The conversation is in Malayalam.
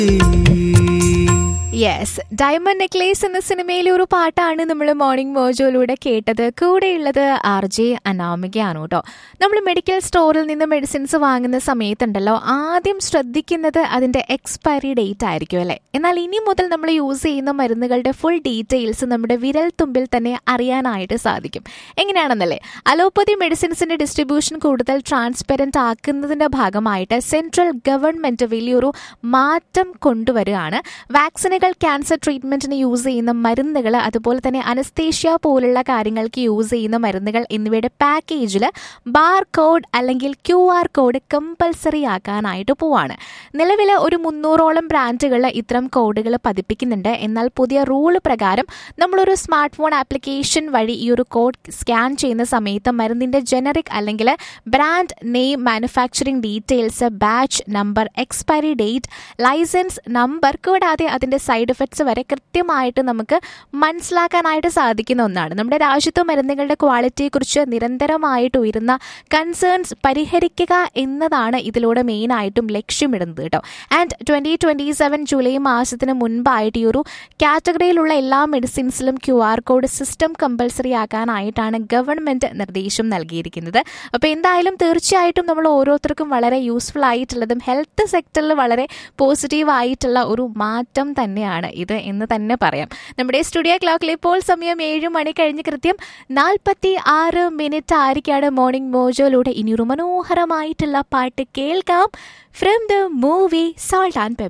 യെസ് ഡയമണ്ട് നെക്ലേസ് എന്ന സിനിമയിലെ ഒരു പാട്ടാണ് നമ്മൾ മോർണിംഗ് മോജോയിലൂടെ കേട്ടത് കൂടെയുള്ളത് ആർ ജെ അനാമികയാണ് കേട്ടോ നമ്മൾ മെഡിക്കൽ സ്റ്റോറിൽ നിന്ന് മെഡിസിൻസ് വാങ്ങുന്ന സമയത്തുണ്ടല്ലോ ആദ്യം ശ്രദ്ധിക്കുന്നത് അതിന്റെ എക്സ്പയറി ഡേറ്റ് ആയിരിക്കും അല്ലേ എന്നാൽ ഇനി മുതൽ നമ്മൾ യൂസ് ചെയ്യുന്ന മരുന്നുകളുടെ ഫുൾ ഡീറ്റെയിൽസ് നമ്മുടെ വിരൽ തുമ്പിൽ തന്നെ അറിയാനായിട്ട് സാധിക്കും എങ്ങനെയാണെന്നല്ലേ അലോപ്പതി മെഡിസിൻസിന്റെ ഡിസ്ട്രിബ്യൂഷൻ കൂടുതൽ ട്രാൻസ്പെറന്റ് ആക്കുന്നതിന്റെ ഭാഗമായിട്ട് സെൻട്രൽ ഗവൺമെന്റ് വലിയൊരു മാറ്റം കൊണ്ടുവരികയാണ് വാക്സിനുകൾ ക്യാൻസർ ട്രീറ്റ്മെന്റിന് യൂസ് ചെയ്യുന്ന മരുന്നുകൾ അതുപോലെ തന്നെ അനസ്തേഷ്യ പോലുള്ള കാര്യങ്ങൾക്ക് യൂസ് ചെയ്യുന്ന മരുന്നുകൾ എന്നിവയുടെ പാക്കേജിൽ ബാർ കോഡ് അല്ലെങ്കിൽ ക്യു ആർ കോഡ് കമ്പൽസറി ആക്കാനായിട്ട് പോവാണ് നിലവിൽ ഒരു മുന്നൂറോളം ബ്രാൻഡുകൾ ഇത്തരം കോഡുകൾ പതിപ്പിക്കുന്നുണ്ട് എന്നാൽ പുതിയ റൂൾ പ്രകാരം നമ്മളൊരു സ്മാർട്ട് ഫോൺ ആപ്ലിക്കേഷൻ വഴി ഈ ഒരു കോഡ് സ്കാൻ ചെയ്യുന്ന സമയത്ത് മരുന്നിന്റെ ജനറിക് അല്ലെങ്കിൽ brand name manufacturing details batch number expiry date licence number കൂടാതെ അതിന്റെ സൈഡ് എഫക്ട്സ് വരെ കൃത്യമായിട്ട് നമുക്ക് മനസ്സിലാക്കാനായിട്ട് സാധിക്കുന്ന ഒന്നാണ് നമ്മുടെ രാജ്യത്തെ മരുന്നുകളുടെ ക്വാളിറ്റിയെക്കുറിച്ച് നിരന്തരമായിട്ട് ഉയരുന്ന കൺസേൺസ് പരിഹരിക്കുക എന്നതാണ് ഇതിലൂടെ മെയിനായിട്ടും ലക്ഷ്യമിടുന്നത് കേട്ടോ and twenty twenty seven July മാസത്തിന് മുൻപായിട്ട് ഈ ഒരു കാറ്റഗറിയിലുള്ള എല്ലാ മെഡിസിൻസിലും Q R code system compulsory ആക്കാനായിട്ടാണ് ഗവൺമെന്റ് നിർദ്ദേശം നൽകിയിരിക്കുന്നത് അപ്പോൾ എന്തായാലും തീർച്ചയായിട്ടും നമ്മൾ ഓരോരുത്തർക്കും വളരെ യൂസ്ഫുൾ ആയിട്ടുള്ളതും ഹെൽത്ത് സെക്ടറിൽ വളരെ പോസിറ്റീവ് ആയിട്ടുള്ള ഒരു മാറ്റം തന്നെയാണ് ഇത് എന്ന് തന്നെ പറയാം നമ്മുടെ സ്റ്റുഡിയോ ക്ലോക്കിൽ ഇപ്പോൾ സമയം ഏഴ് മണി കഴിഞ്ഞ് കൃത്യം നാൽപ്പത്തി ആറ് മിനിറ്റ് ആയിരിക്കാണ് മോർണിംഗ് മോജോയിലൂടെ ഇനിയൊരു മനോഹരമായിട്ടുള്ള പാട്ട് കേൾക്കാം from the movie salt and pepper